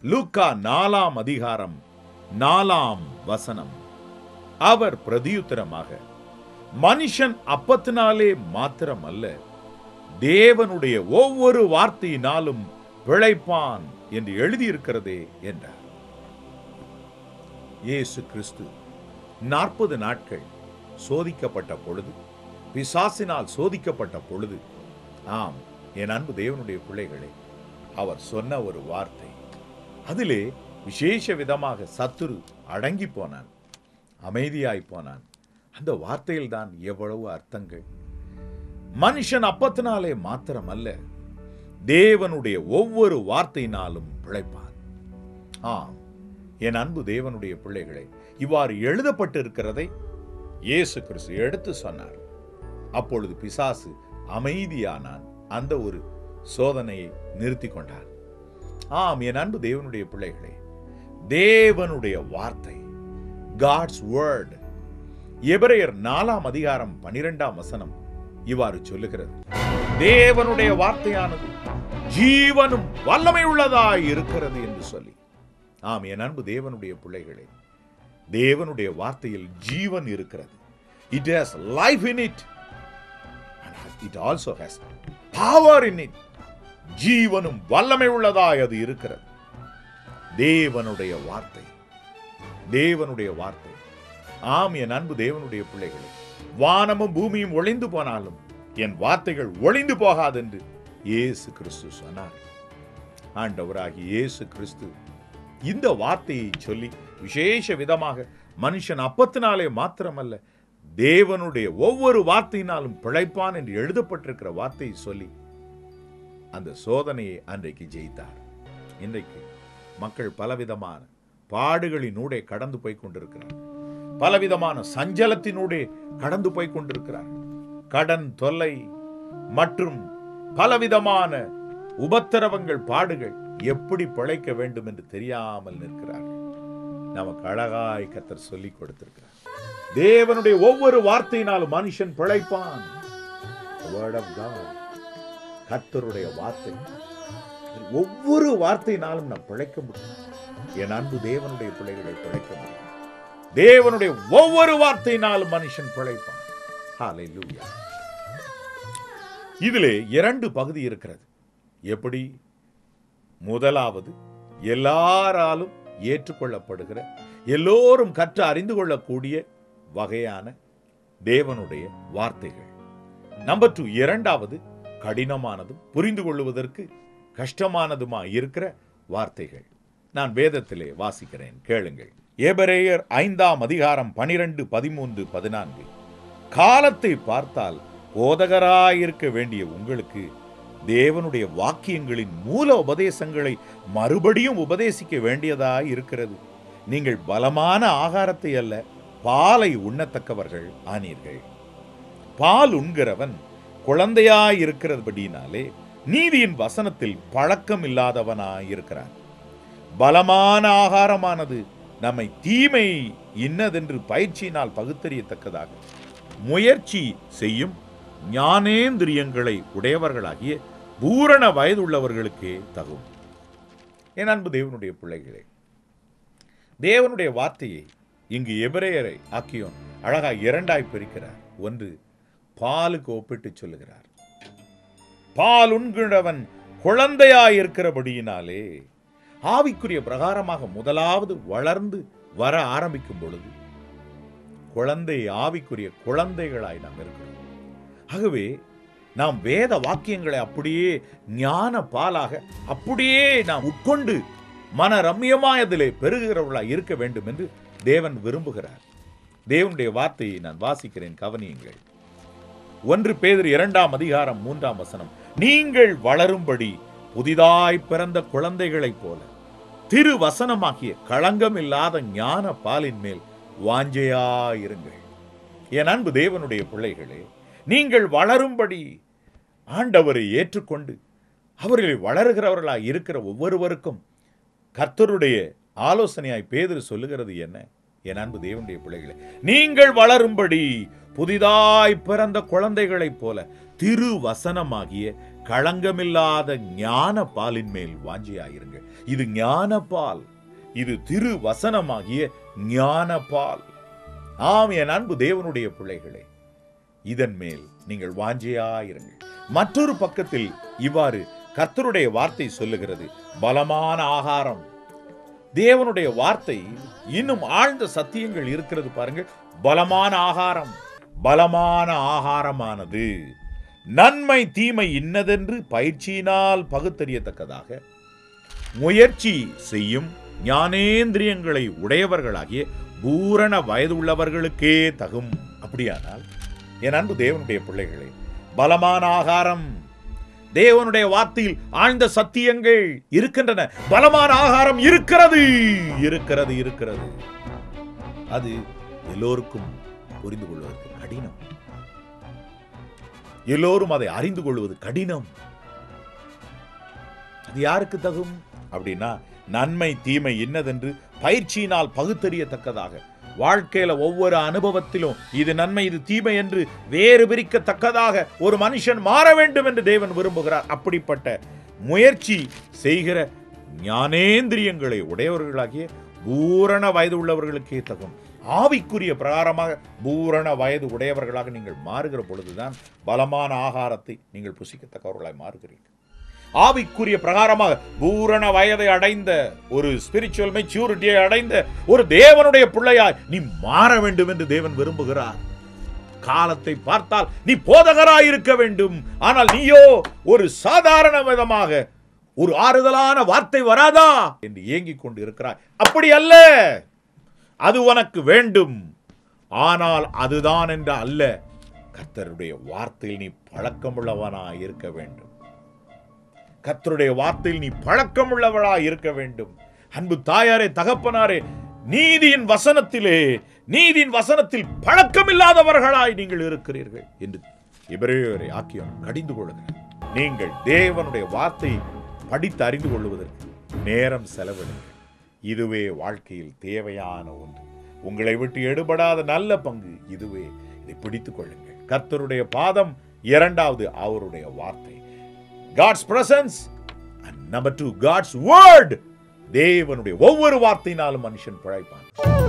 லூக்கா நாலாம் அதிகாரம் நாலாம் வசனம் அவர் பிரதியுத்தரமாக மனுஷன் அப்பத்தினாலே மாத்திரமல்ல தேவனுடைய ஒவ்வொரு வார்த்தையினாலும் பிழைப்பான் என்று எழுதியிருக்கிறதே என்றார் இயேசு கிறிஸ்து நாற்பது நாட்கள் சோதிக்கப்பட்ட பொழுது பிசாசினால் சோதிக்கப்பட்ட பொழுது ஆம் என் அன்பு தேவனுடைய பிள்ளைகளே அவர் சொன்ன ஒரு வார்த்தை அதிலே விசேஷ விதமாக சத்துரு அடங்கி போனான் அமைதியாய் போனான் அந்த வார்த்தையில் தான் எவ்வளவு அர்த்தங்கள் மனுஷன் அப்பத்தினாலே மாத்திரமல்ல தேவனுடைய ஒவ்வொரு வார்த்தையினாலும் பிழைப்பான் ஆம் என் அன்பு தேவனுடைய பிள்ளைகளே இவ்வாறு எழுதப்பட்டிருக்கிறதை இயேசு கிறிஸ்து எடுத்து சொன்னார் அப்பொழுது பிசாசு அமைதியானான் அந்த ஒரு சோதனையை நிறுத்தி கொண்டான் ஆம் என் அன்பு தேவனுடைய பிள்ளைகளே தேவனுடைய வார்த்தை காட்ஸ் வேர்ட் எபிரேயர் நாலாம் அதிகாரம் பனிரெண்டாம் வசனம் இவ்வாறு சொல்லுகிறது தேவனுடைய வார்த்தையானது ஜீவனும் வல்லமை உள்ளதாய் இருக்கிறது என்று சொல்லி ஆம் என் அன்பு தேவனுடைய பிள்ளைகளே தேவனுடைய வார்த்தையில் ஜீவன் இருக்கிறது it has life in it it also has power in it ஜீவனும் வல்லமை உள்ளதாய் அது இருக்கிறது தேவனுடைய வார்த்தை தேவனுடைய வார்த்தை ஆம் என் அன்பு தேவனுடைய பிள்ளைகளே வானமும் பூமியும் ஒளிந்து போனாலும் என் வார்த்தைகள் ஒளிந்து போகாதென்று இயேசு கிறிஸ்து சொன்னார் ஆண்டவராகி இயேசு கிறிஸ்து இந்த வார்த்தையை சொல்லி விசேஷ விதமாக மனுஷன் அப்பத்தினாலே மாத்திரமல்ல தேவனுடைய ஒவ்வொரு வார்த்தையினாலும் பிழைப்பான் என்று எழுதப்பட்டிருக்கிற வார்த்தையை சொல்லி அந்த சோதனையை அன்றைக்கு ஜெயித்தார் இன்றைக்கு மக்கள் பலவிதமான பாடுகளினூடே கடந்து போய் கொண்டிருக்கிறார் பலவிதமான சஞ்சலத்தினூடே கடந்து போய் கொண்டிருக்கிறார் கடன் தொல்லை மற்றும் பலவிதமான உபத்திரவங்கள் பாடுகள் எப்படி பிழைக்க வேண்டும் என்று தெரியாமல் நிற்கிறார்கள் நமக்கு அழகாய் கத்தர் சொல்லிக் கொடுத்திருக்கிறார் தேவனுடைய ஒவ்வொரு வார்த்தையினாலும் மனுஷன் பிழைப்பான் The word of God. கர்த்தருடைய வார்த்தை ஒவ்வொரு வார்த்தையினாலும் நாம் பிழைக்க முடியும் என் அன்பு தேவனுடைய பிள்ளைகளை பிழைக்க முடியும் தேவனுடைய ஒவ்வொரு வார்த்தையினாலும் மனுஷன் பிழைப்பான் ஹalleluya இதிலே இரண்டு பகுதி இருக்கிறது எப்படி முதலாவது எல்லாராலும் ஏற்றுக்கொள்ளப்படுகிற எல்லோரும் கற்று அறிந்து கொள்ளக்கூடிய வகையான தேவனுடைய வார்த்தைகள் நம்பர் டூ இரண்டாவது கடினமானதும் புரிந்து கொள்வதற்கு கஷ்டமானதுமா இருக்கிற வார்த்தைகள் நான் வேதத்திலே வாசிக்கிறேன் கேளுங்கள் ஏபரேயர் ஐந்தாம் அதிகாரம் பனிரெண்டு பதிமூன்று பதினான்கு காலத்தை பார்த்தால் போதகராயிருக்க வேண்டிய உங்களுக்கு தேவனுடைய வாக்கியங்களின் மூல உபதேசங்களை மறுபடியும் உபதேசிக்க வேண்டியதாய் இருக்கிறது நீங்கள் பலமான ஆகாரத்தை அல்ல பாலை உண்ணத்தக்கவர்கள் ஆனீர்கள் பால் உண்கிறவன் குழந்தையாயிருக்கிறபடினாலே நீதியின் வசனத்தில் பழக்கம் இல்லாதவனாயிருக்கிறான் பலமான ஆகாரமானது நம்மை தீமை இன்னதென்று பயிற்சியினால் பகுத்தறியத்தக்கதாக முயற்சி செய்யும் ஞானேந்திரியங்களை உடையவர்களாகிய பூரண வயதுள்ளவர்களுக்கே தகும் என் அன்பு தேவனுடைய பிள்ளைகளே தேவனுடைய வார்த்தையை இங்கு எபிரேயரை ஆக்கியோன் அழகாய் இரண்டாய் பிரிக்கிறார் ஒன்று பாலுக்கு ஒப்பிட்டு சொல்லுகிறார் பால் உண்கிறவன் குழந்தையாய் இருக்கிறபடியினாலே ஆவிக்குரிய பிரகாரமாக முதலாவது வளர்ந்து வர ஆரம்பிக்கும் பொழுது குழந்தை ஆவிக்குரிய குழந்தைகளாய் நாம் இருக்கிறோம் ஆகவே நாம் வேத வாக்கியங்களை அப்படியே ஞான பாலாக அப்படியே நாம் உட்கொண்டு மன ரம்யமாய் அதிலே பெருகிறவர்களாய் இருக்க வேண்டும் என்று தேவன் விரும்புகிறார் தேவனுடைய வார்த்தையை நான் வாசிக்கிறேன் கவனியுங்கள் ஒன்று பேதர் இரண்டாம் அதிகாரம் மூன்றாம் வசனம் நீங்கள் வளரும்படி புதிதாய் பிறந்த குழந்தைகளைப் போல திரு வசனமாகிய களங்கமில்லாத ஞான பாலின் மேல் வாஞ்சையாயிருங்கள் என் அன்பு தேவனுடைய பிள்ளைகளே நீங்கள் வளரும்படி ஆண்டவரை ஏற்றுக்கொண்டு அவர்களை வளருகிறவர்களாய் இருக்கிற ஒவ்வொருவருக்கும் கர்த்தருடைய ஆலோசனையாய் பேதர் சொல்லுகிறது என்ன என் அன்பு தேவனுடைய பிள்ளைகளே நீங்கள் வளரும்படி புதிதாய் பிறந்த குழந்தைகளைப் போல திரு வசனமாகிய களங்கமில்லாத ஞான பாலின் மேல் வாஞ்சியாயிருங்கள் இது ஞான பால் இது திரு வசனமாகிய ஞான பால் ஆம் என் அன்பு தேவனுடைய பிள்ளைகளே இதன் மேல் நீங்கள் வாஞ்சியாயிருங்கள் மற்றொரு பக்கத்தில் இவ்வாறு கர்த்தருடைய வார்த்தை சொல்லுகிறது பலமான ஆகாரம் தேவனுடைய வார்த்தை இன்னும் ஆழ்ந்த சத்தியங்கள் இருக்கிறது பாருங்கள் பலமான ஆகாரம் பலமான ஆகாரமானது நன்மை தீமை இன்னதென்று பயிற்சியினால் பகுத்தறியத்தக்கதாக முயற்சி செய்யும் ஞானேந்திரியங்களை உடையவர்களாகிய பூரண வயது உள்ளவர்களுக்கே தகும் அப்படியானால் என் அன்பு தேவனுடைய பிள்ளைகளே பலமான ஆகாரம் தேவனுடைய வார்த்தையில் ஆழ்ந்த சத்தியங்கள் இருக்கின்றன பலமான ஆகாரம் இருக்கிறது இருக்கிறது இருக்கிறது அது எல்லோருக்கும் புரிந்து கொள்வதற்கு கடினம் எல்லோரும் அதை அறிந்து கொள்வது கடினம் அது யாருக்கு தகும் அப்படின்னா நன்மை தீமை இன்னதென்று பயிற்சியினால் பகுத்தறியத்தக்கதாக வாழ்க்கையில ஒவ்வொரு அனுபவத்திலும் இது நன்மை இது தீமை என்று வேறு பிரிக்கத்தக்கதாக ஒரு மனுஷன் மாற வேண்டும் என்று தேவன் விரும்புகிறார் அப்படிப்பட்ட முயற்சி செய்கிற ஞானேந்திரியங்களை உடையவர்களாகிய பூரண வயது உள்ளவர்களுக்கே தகும் ஆவிக்குரிய பிரகாரமாக பூரண வயது உடையவர்களாக நீங்கள் மாறுகிற பொழுதுதான் பலமான ஆகாரத்தை நீங்கள் புசிக்கத்தக்கவர்களாய் மாறுகிறீர்கள் ஆவிக்குரிய பிரகாரமாக பூரண வயதை அடைந்த ஒரு ஸ்பிரிச்சுவல் மெச்சூரிட்டியை அடைந்த ஒரு தேவனுடைய பிள்ளையாய் நீ மாற வேண்டும் என்று தேவன் விரும்புகிறார் காலத்தை பார்த்தால் நீ போதகராய் இருக்க வேண்டும் ஆனால் நீயோ ஒரு சாதாரண விதமாக ஒரு ஆறுதலான வார்த்தை வராதா என்று ஏங்கிக் கொண்டு இருக்கிறாய் அப்படி அல்ல அது உனக்கு வேண்டும் ஆனால் அதுதான் என்று அல்ல கர்த்தருடைய வார்த்தையில் நீ பழக்கமுள்ளவனாய் இருக்க வேண்டும் கர்த்தருடைய வார்த்தையில் நீ பழக்கமுள்ளவளாய் இருக்க வேண்டும் அன்பு தாயாரே தகப்பனாரே நீதியின் வசனத்திலே நீதியின் வசனத்தில் பழக்கமில்லாதவர்களாய் நீங்கள் இருக்கிறீர்கள் என்று இவரையோரை ஆக்கியோன் கடிந்து கொள்ளுங்கள் நீங்கள் தேவனுடைய வார்த்தை படித்து அறிந்து கொள்வதற்கு நேரம் செலவிடுங்கள் இதுவே வாழ்க்கையில் தேவையான ஒன்று உங்களை விட்டு எடுபடாத நல்ல பங்கு இதுவே இதை பிடித்துக் கொள்ளுங்கள் கர்த்தருடைய பாதம் இரண்டாவது அவருடைய வார்த்தை God's presence and number two God's word தேவனுடைய ஒவ்வொரு வார்த்தையினாலும் மனுஷன் பிழைப்பான்